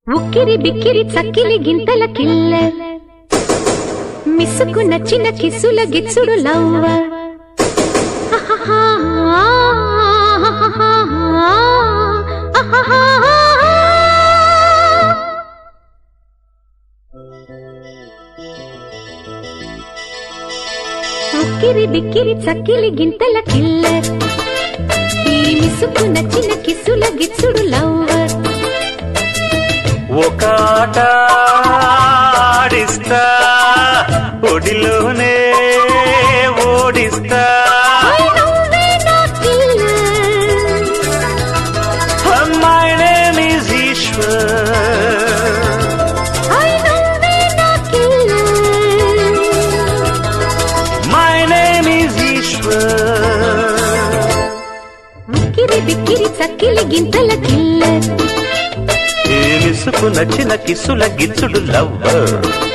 ఉక్కిరి బిక్కిరి చక్కిలి గింతల కిల్లర్ మిస్సుకు నచ్చిన కిస్సుల గిచ్చుడు లవ్వర్ ఉక్కిరి బిక్కిరి చక్కిలి గింతల కిల్లర్ ఈ మిస్సుకు నచ్చిన కిస్సుల గిచ్చుడు లవ్వర్ ఒక ఆట ఆడిస్తా ఒడిలోనే ఓడిస్తా నువ్వే నా killer my name is Eshwar ఐ నువ్వే నా killer my name is Eshwar ఉక్కిరి బిక్కిరి చక్కిలి గింతల కిల్లర్ ఏ మిసుకు నచ్చిన కిసుల గిచ్చుడు లవ్వర్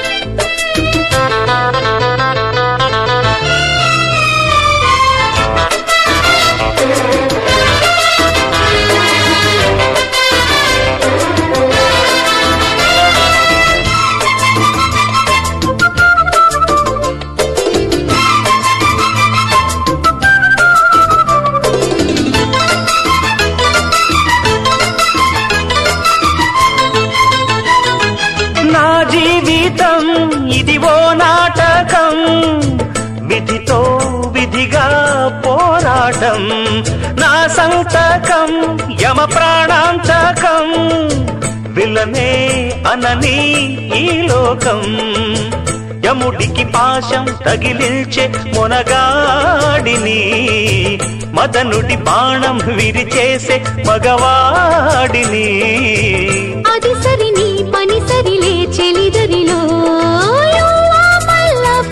నా జీవితం ఇది ఓ నాటకం విధితో విధిగా పోరాటం నా సంతకం యమ ప్రాణాంతకం విలనే అనని ఈ లోకం యముడికి పాశం తగిలించే మొనగాడిని మదనుడి బాణం విరిచేసే మగవాడిని అది సరి నీ పని సరిలే చెలిదరిలో You are my love.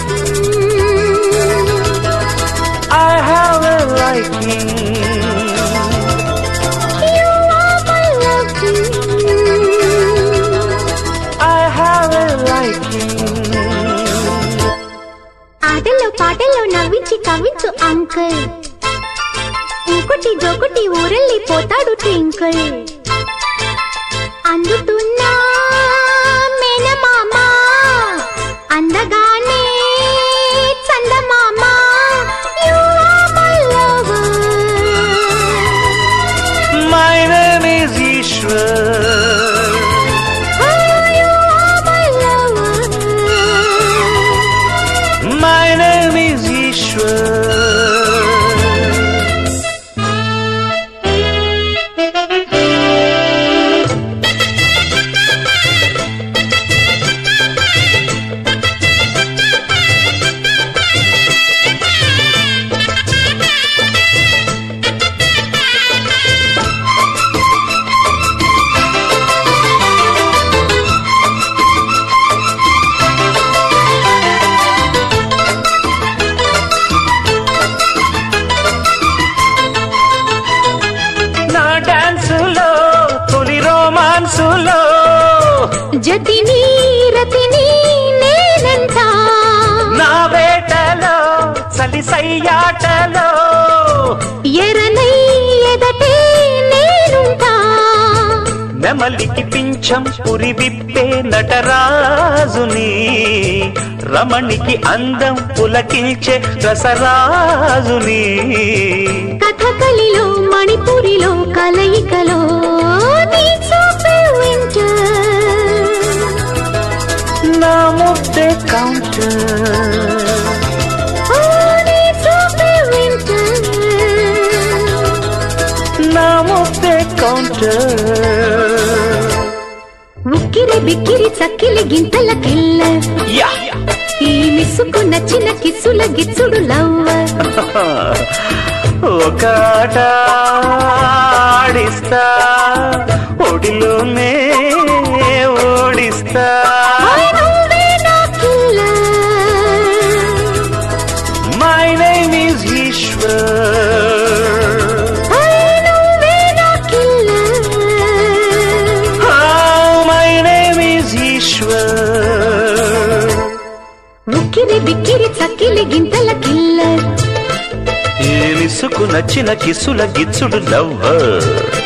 I have a liking. You are my love. I have a liking. ఆటల్లో పాటల్లో నవ్వించి కవ్వించు అంకుల్ ఇంకొటి జోకుటి ఊరెళ్ళి పోతాడు ట్వింకుల్ అందుతున్నా మేనమామ అందగానే చందమామ You are my lover. My name is Ishwar. Oh, you are my lover. My name is Ishwar. నా డాన్సులో తొలి రోమాన్సులో జతిని రతిని నేనంట నా వేటలో చలి సయ్యాటలో ఎరనై ఎదటే నేనుంటా నెమలికి పింఛం పురి విప్పే నటరాజుని రమణికి అందం పులకించే రసరాజుని కథకలిలో మణిపురిలో కలయికలో నీ చూపే వింటర్ నా ముద్దే కౌంటర్ ఓ నీ చూపే వింటర్ నా ముద్దే కౌంటర్ ఉక్కిరి బిక్కిరి చక్కిలి గింతల కిల్లర్ యా ఈ మిస్సుకు నచ్చిన కిస్సుల గిచ్చుడు లవ్వర్ ఒక ఆట ఆడిస్తా ఒడిలోనే ఓడిస్తా ఓయ్ నువ్వే నా killer my name is Eshwar ఓయ్ నువ్వే నా killer my name is Eshwar ఉక్కిరి బిక్కిరి చక్కిలి గింతల కిల్లర్ ఏ మిసుకు నచ్చిన కిసుల గిచ్చుడు లవ్వర్